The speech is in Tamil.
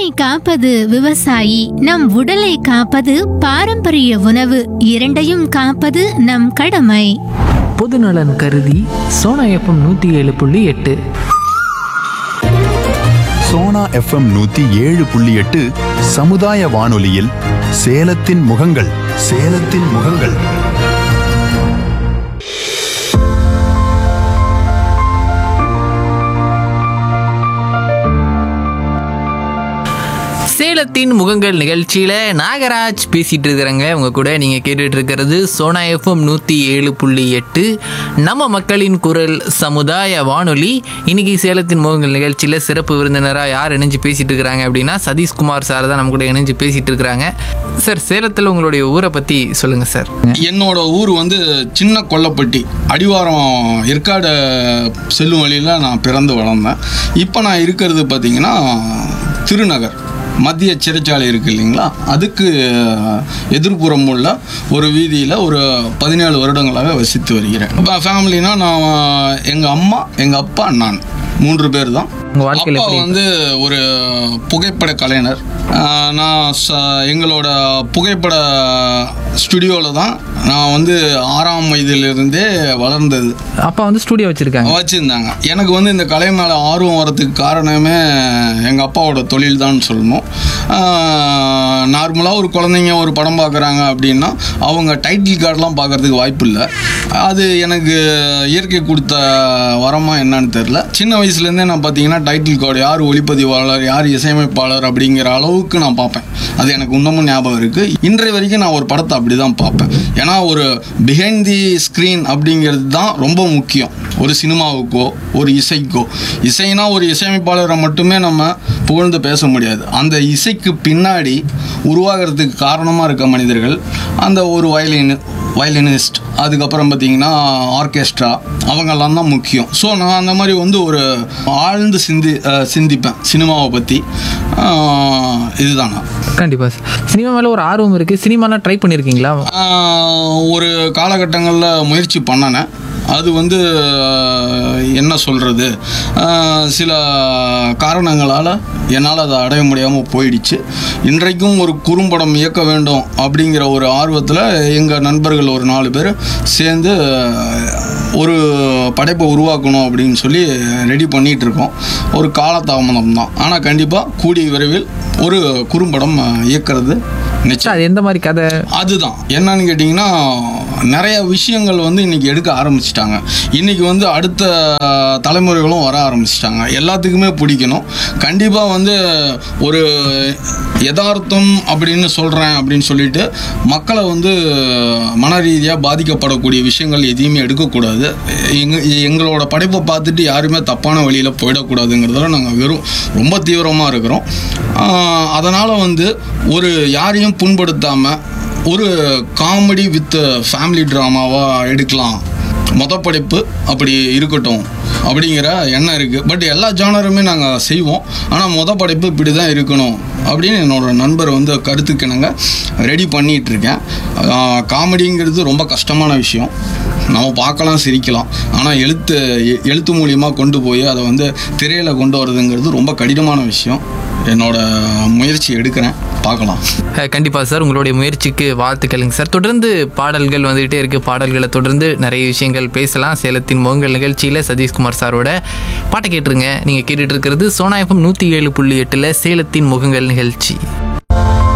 மண்ணை காப்பது விவசாயி நம் உடலை காப்பது பாரம்பரிய உணவு இரண்டையும் காப்பது நம் கடமை பொதுநலன் கருதி சோனா எஃப்எம் நூற்றி ஏழு புள்ளி எட்டு சோனா எஃப்எம் நூத்தி ஏழு புள்ளி எட்டு சமுதாய வானொலியில் சேலத்தின் முகங்கள் சேலத்தின் முகங்கள் சேலத்தின் முகங்கள் நிகழ்ச்சியில் நாகராஜ் பேசிகிட்டு இருக்கிறாங்க உங்க கூட நீங்கள் கேட்டுட்டு இருக்கிறது சோனா எஃப்எம் நூற்றி ஏழு புள்ளி எட்டு நம்ம மக்களின் குரல் சமுதாய வானொலி இன்னைக்கு சேலத்தின் முகங்கள் நிகழ்ச்சியில் சிறப்பு விருந்தினராக யார் இணைஞ்சு பேசிட்டு இருக்கிறாங்க அப்படின்னா சதீஷ்குமார் சார் தான் நம்ம கூட இணைஞ்சு பேசிட்டு இருக்கிறாங்க சார் சேலத்தில் உங்களுடைய ஊரை பற்றி சொல்லுங்கள் சார் என்னோட ஊர் வந்து சின்ன கொல்லப்பட்டி அடிவாரம் ஏற்காடு செல்லும் வழியில் நான் பிறந்து வளர்ந்தேன் இப்போ நான் இருக்கிறது பார்த்தீங்கன்னா திருநகர் மத்திய சிறைச்சாலை இருக்கு இல்லைங்களா அதுக்கு எதிர்ப்புறம் உள்ள ஒரு வீதியில் ஒரு பதினேழு வருடங்களாக வசித்து வருகிறேன் ஃபேமிலினா நான் எங்கள் அம்மா எங்கள் அப்பா நான் மூன்று பேர் தான் உங்க வாழ்க்கையில அப்பா எப்படி வந்து ஒரு புகைப்பட கலைஞர் ஆஹ் நான் ச- எங்களோட புகைப்பட ஸ்டுடியோவில் தான் நான் வந்து ஆறாம் வயதிலிருந்தே வளர்ந்தது அப்பா வந்து ஸ்டூடியோ வச்சுருக்காங்க வச்சுருந்தாங்க எனக்கு வந்து இந்த கலை மேலே ஆர்வம் வரதுக்கு காரணமே எங்கள் அப்பாவோட தொழில் தான் சொல்லணும் நார்மலாக ஒரு குழந்தைங்க ஒரு படம் பார்க்குறாங்க அப்படின்னா அவங்க டைட்டில் கார்டெலாம் பார்க்கறதுக்கு வாய்ப்பு இல்லை அது எனக்கு இயற்கை கொடுத்த வரமா என்னன்னு தெரில சின்ன வயசுலேருந்தே நான் பார்த்தீங்கன்னா டைட்டில் கார்டு யார் ஒளிப்பதிவாளர் யார் இசையமைப்பாளர் அப்படிங்கிற அளவுக்கு நான் பார்ப்பேன் அது எனக்கு இன்னமும் ஞாபகம் இருக்குது இன்றைய வரைக்கும் நான் ஒரு படத்தை அப்படி தான் பார்ப்பேன் ஏன்னா ஒரு பிஹைண்ட் தி ஸ்க்ரீன் அப்படிங்கிறது தான் ரொம்ப முக்கியம் ஒரு சினிமாவுக்கோ ஒரு இசைக்கோ இசைனா ஒரு இசையமைப்பாளரை மட்டுமே நம்ம புகழ்ந்து பேச முடியாது அந்த இசைக்கு பின்னாடி உருவாகிறதுக்கு காரணமாக இருக்க மனிதர்கள் அந்த ஒரு வயலின் வயலினிஸ்ட் அதுக்கப்புறம் பார்த்தீங்கன்னா ஆர்கெஸ்ட்ரா அவங்கெல்லாம் தான் முக்கியம் ஸோ நான் அந்த மாதிரி வந்து ஒரு ஆழ்ந்து சிந்தி அஹ், சிந்திப்பேன் சினிமாவை பற்றி இதுதான் நான் கண்டிப்பாக சார் சினிமா மேலே ஒரு ஆர்வம் இருக்குது சினிமாலாம் ட்ரை பண்ணியிருக்கீங்களா ஆஹ் ஒரு காலகட்டங்களில் முயற்சி பண்ணினேன் அது வந்து ஆஹ், என்ன சொல்கிறது சில காரணங்களால் என்னால் அதை அடைய முடியாமல் போயிடுச்சு இன்றைக்கும் ஒரு குறும்படம் இயக்க வேண்டும் அப்படிங்கிற ஒரு ஆர்வத்தில் எங்கள் நண்பர்கள் ஒரு நாலு பேர் சேர்ந்து ஆஹ், ஒரு படைப்பை உருவாக்கணும் அப்படின்னு சொல்லி ரெடி பண்ணிகிட்டு இருக்கோம் ஒரு காலதாமதம் தான் ஆனால் கண்டிப்பாக கூடிய விரைவில் ஒரு குறும்படம் ஆஹ், இயக்கிறது நிச்சயம் அது எந்த மாதிரி கதை அதுதான் என்னன்னு கேட்டிங்கன்னா நிறைய விஷயங்கள் வந்து இன்னைக்கு எடுக்க ஆரம்பிச்சிட்டாங்க இன்னைக்கு வந்து அடுத்த தலைமுறைகளும் வர ஆரம்பிச்சிட்டாங்க எல்லாத்துக்குமே பிடிக்கணும் கண்டிப்பாக வந்து ஒரு யதார்த்தம் அப்படின்னு சொல்கிறேன் அப்படின்னு சொல்லிட்டு மக்களை வந்து மன ரீதியாக பாதிக்கப்படக்கூடிய விஷயங்கள் எதையுமே எடுக்கக்கூடாது எங்க எங்களோட படைப்பை பார்த்துட்டு யாருமே தப்பான வழியில் போயிடக்கூடாதுங்கிறதுல நாங்கள் வெறும் ரொம்ப தீவிரமாக இருக்கிறோம் அதனால் வந்து ஒரு யாரையும் புண்படுத்தாமல் ஒரு காமெடி வித் ஃபேமிலி ட்ராமாவாக எடுக்கலாம் மொத படைப்பு அப்படி இருக்கட்டும் அப்படிங்கிற எண்ணம் இருக்குது பட் எல்லா ஜானருமே நாங்கள் செய்வோம் ஆனால் மொத படைப்பு இப்படி தான் இருக்கணும் அப்படின்னு என்னோட நண்பர் வந்து கருத்துக்கிணங்க ரெடி பண்ணிகிட்டு இருக்கேன் காமெடிங்கிறது ரொம்ப கஷ்டமான விஷயம் நம்ம பார்க்கலாம் சிரிக்கலாம் ஆனால் எழுத்து எ- எழுத்து மூலியமாக கொண்டு போய் அதை வந்து திரையில் கொண்டு வரதுங்கிறது ரொம்ப கடினமான விஷயம் என்னோட முயற்சி எடுக்கிறேன் பார்க்கலாம் கண்டிப்பாக சார் உங்களுடைய முயற்சிக்கு வாழ்த்துக்களுங்க சார் தொடர்ந்து பாடல்கள் வந்துகிட்டே இருக்கு பாடல்களை தொடர்ந்து நிறைய விஷயங்கள் பேசலாம் சேலத்தின் முகங்கள் நிகழ்ச்சியில் சதீஷ்குமார் சாரோட பாட்டை கேட்டுருங்க நீங்கள் கேட்டுட்டு இருக்கிறது சோனா எஃப்எம் நூற்றி ஏழு புள்ளி எட்டில் சேலத்தின் முகங்கள் நிகழ்ச்சி